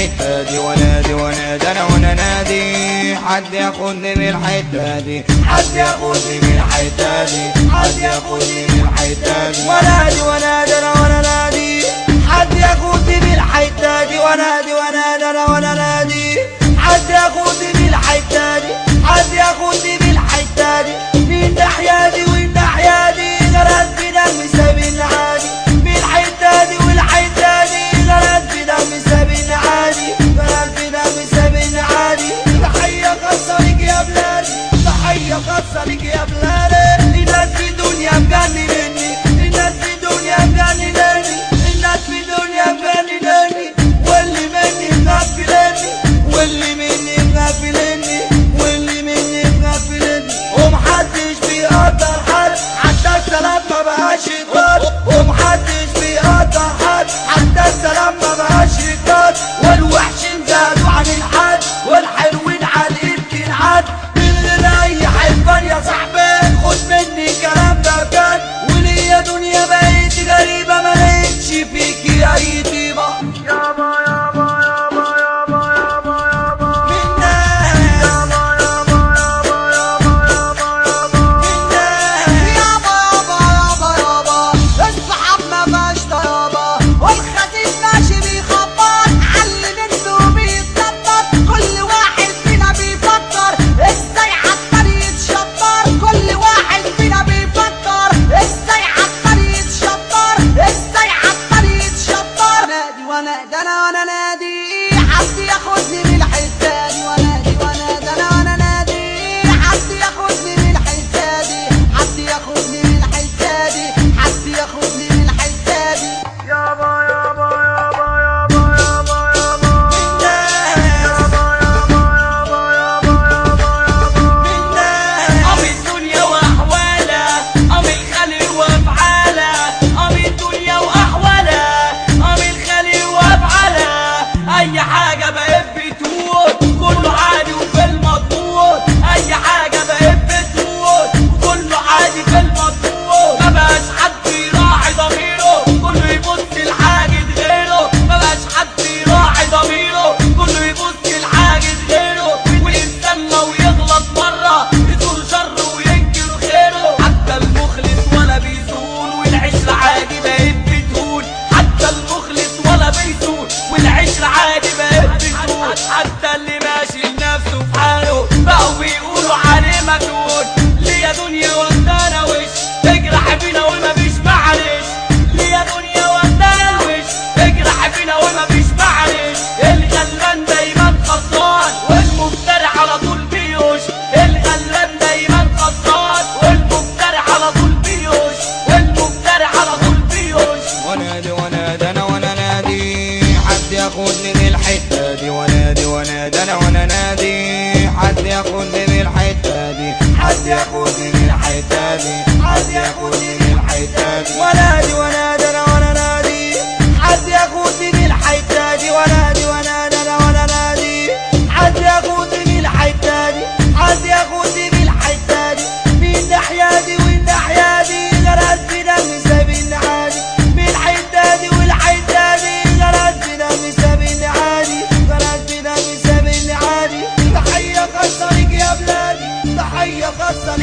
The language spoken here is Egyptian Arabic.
الحتة دي ونادي ونادي انا وانا نادي حد ياخدني من الحتة دي حد ياخدني من الحتة دي حد ياخدني من الحتة دي ونادي ونادي انا وانا نادي حد ياخدني من الحتة دي ونادي ونادي انا وانا نادي حد ياخدني من الحتة دي حد ياخدني من الحتة دي من ناحية دي والناحية دي غرقت في دم سابين عادي من الحتة دي والحتة دي غرقت في دم سابين عادي غرقت في دم سابين عادي تحية خاصة ليك يا بلادي تحية خاصة ليك يا بلادي الناس في دنيا مجننني الناس في دنيا مجننني الناس في دنيا مجننني واللي مني مغفلني واللي مني مغفلني واللي مني مغفلني ومحدش بيقدر حد حتى السلام ما بقاش يتقدر ومحدش بيقدر حد حتى السلام ما بقاش يتقدر والوحشين زادوا عن الحد والحلوين على يمكن عد من غير اي حلفان يا صاحبي خد مني كلام ده بجد وليا دنيا بقيت غريبة ما لقيتش فيكي اي طيبة يابا يابا يابا يابا يابا يابا من ناس يابا يابا يابا يابا يابا يابا من ناس يابا يابا يابا يابا الصحاب ما فيهاش طيابة والخسيس ماشي بيخبط علي منه بيتنطط كل واحد فينا بيفكر ازاي عالطريق يتشطر كل واحد فينا بيفكر ازاي عالطريق يتشطر ازاي عالطريق يتشطر نادي ونادي انا وانا نادي حد ياخدني من الحته دي ونادي ونادي انا وانا نادي حد ياخدني من الحته دي حد ياخدني من الحته دي حد ياخدني من الحته دي يابا يابا يابا يابا يابا يابا من ناس يابا يابا يابا يابا يابا يابا من ناس قام الدنيا واحوالها قام الخلق وافعالها قام الدنيا واحوالها قام الخلق وافعالها اي حاجه بقت بتقول كله عادي وفي المضمون اي حاجه بقت بتقول كله عادي في المضمون ما بقاش حد يراعي ضميره كله يبص لحاجه غيره ما بقاش حد يراعي ضميره كله يبص لحاجه غيره ويستنى ويغلط مره يزور شر وينكر خيره حتى المخلص ولا بيزول والعشرة عادي بقت بتهون حتى المخلص ولا بيزول والعشرة عادي بقت بتهون حتى اللي ماشي لنفسه في حاله بقوا بيقولوا عليه مجنون ليا دنيا ودانا وش تجرح فينا وما فيش معلش ليا دنيا ودانا وش تجرح فينا وما فيش معلش الغلبان دايما خسران والمفتري على طول بيوش الغلبان دايما خسران والمفتري على طول بيوش والمفتري على طول بيوش ونادي ونادي انا وانا نادي حد ياخدني من الحتة دي ونادي ونادي انا وانا نادي حد ياخدني من الحتة دي حد ياخدني من الحتة دي حد ياخدني من الحتة دي ونادي ونادي انا وانا نادي حد ياخدني من الحتة دي ونادي ونادي انا وانا نادي حد ياخدني من الحتة دي حد ياخدني من الحتة دي من ناحية دي والناحية دي غرقت في دم سابين عادي من الحتة دي والحتة دي غرقت في دم سابين عادي غرقت في دم سابين عادي تحية خاصة ليك يا بلادي تحية خاصة